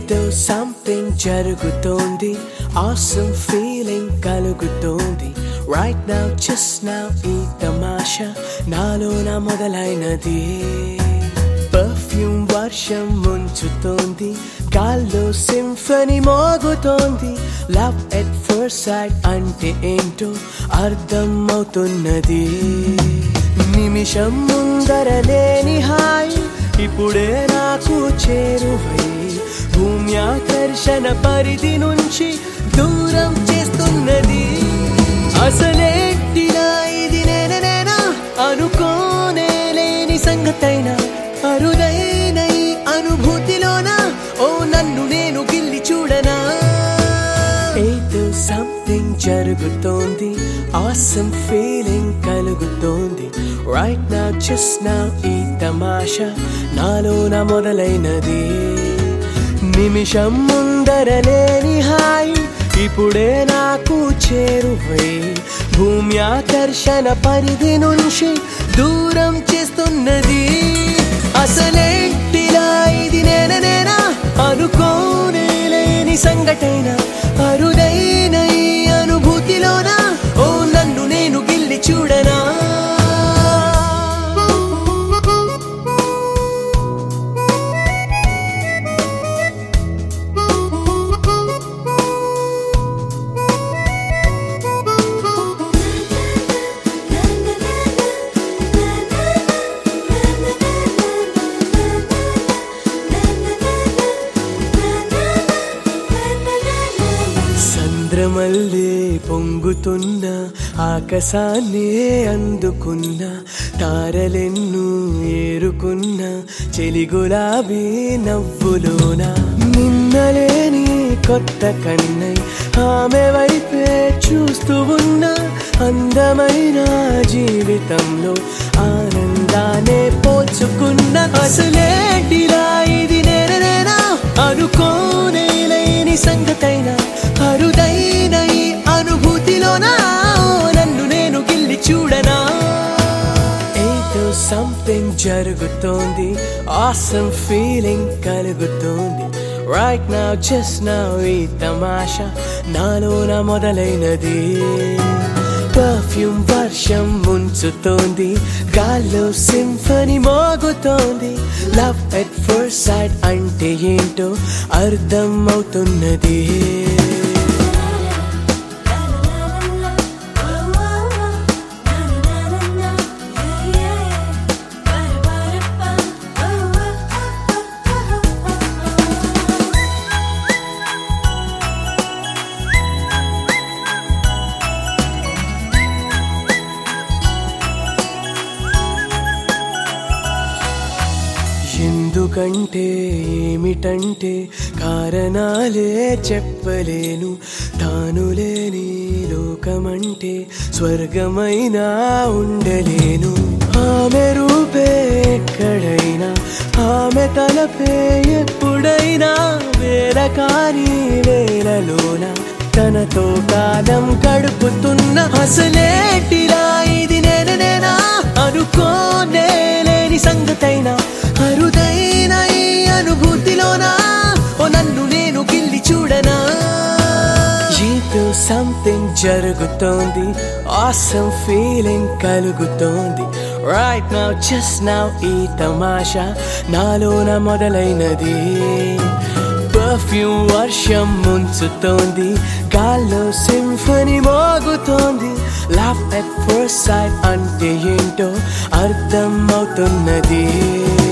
ఏదో సంథింగ్ జరుగుతోంది awesome feeling కలుగుతోంది రైట్ నౌ జస్ట్ నౌ ఈ తమాషా నాలోన మొదలైనది పర్ఫ్యూమ్ వర్షం ముంచుతోంది గాల్లో సింఫనీ మోగుతోంది లవ్ ఎట్ ఫస్ట్ సైడ్ అంటే ఏంటో అర్థం అవుతున్నది నిమిషం ముందర లేని హాయి ఇప్పుడే నాకు చేరువై భూమి ఆకర్షణ పరిధి నుంచి దూరం చేస్తున్నది అసలేంటినా ఇది నేనేనా అనుకోనే లేని సంగతైనా అరుదైన ఈ అనుభూతిలోన ఓ నన్ను నేను గిల్లి చూడనా ఏదో సంథింగ్ జరుగుతోంది ఆసమ్ ఫీలింగ్ కలుగుతోంది రైట్ నా జస్ట్ నా ఈ తమాషా నాలోన మొదలైనది నిమిషం ముందర లేని హాయి ఇప్పుడే నాకు చేరువై భూమి ఆకర్షణ పరిధి నుంచి దూరం చేస్తున్నది అసలేంటిలా ఇది నేనేనా అనుకోనే లేని సంఘటన అరుదైన ఈ అనుభూతిలోన ఓ నన్ను నేను గిల్లి చూడనా సంద్రమల్లే పొంగుతున్న ఆకాశాన్నే అందుకున్న తారలెన్ను ఏరుకున్న చెలి గులాబీ నవ్వులోన నిన్నలేని కొత్త కన్నై ఆమె వైపే చూస్తూ ఉన్న అందమైన జీవితంలో ఆనందానే పోల్చుకున్న అసలేటిలా ఇది నేనేనా అనుకోనే లేని సంగతైనా అరుదైన ఈ అనుభూతిలోనా నన్ను నేను గిల్లి చూడనా ఏదో సంథింగ్ జరుగుతోంది ఆసమ్ ఫీలింగ్ కలుగుతోంది రైట్ నా జస్ట్ నా ఈ తమాషా నాలోన మొదలైనది పర్ఫ్యూమ్ వర్షం ముంచుతోంది గాల్లో సింఫనీ మోగుతోంది లవ్ ఎట్ ఫస్ట్ సైడ్ అంటే ఏంటో అర్థం అవుతున్నది ఎందుకంటే ఏమిటంటే కారణాలే చెప్పలేను తాను లేని లోకమంటే స్వర్గమైనా ఉండలేను ఆమె రూపే ఎక్కడైనా ఆమె తలపే ఎప్పుడైనా వేల కాని వేలలోన తనతో కాలం గడుపుతున్న అసలేటిలా ఇది నేనేనా అనుకోనే లేని సంగతైనా అరుదైన ఈ అనుభూతిలోనా ఓ నన్ను నేను గిల్లి చూడనా ఏదో సంథింగ్ జరుగుతోంది ఆసమ్ ఫీలింగ్ కలుగుతోంది రైట్ నౌ జస్ట్ నౌ ఈ తమాషా నాలోన మొదలైనది పర్ఫ్యూమ్ వర్షం ముంచుతోంది గాల్లో సింఫనీ మోగుతోంది లవ్ ఎట్ ఫస్ట్ సైడ్ అంటే ఏంటో అర్థం అవుతున్నది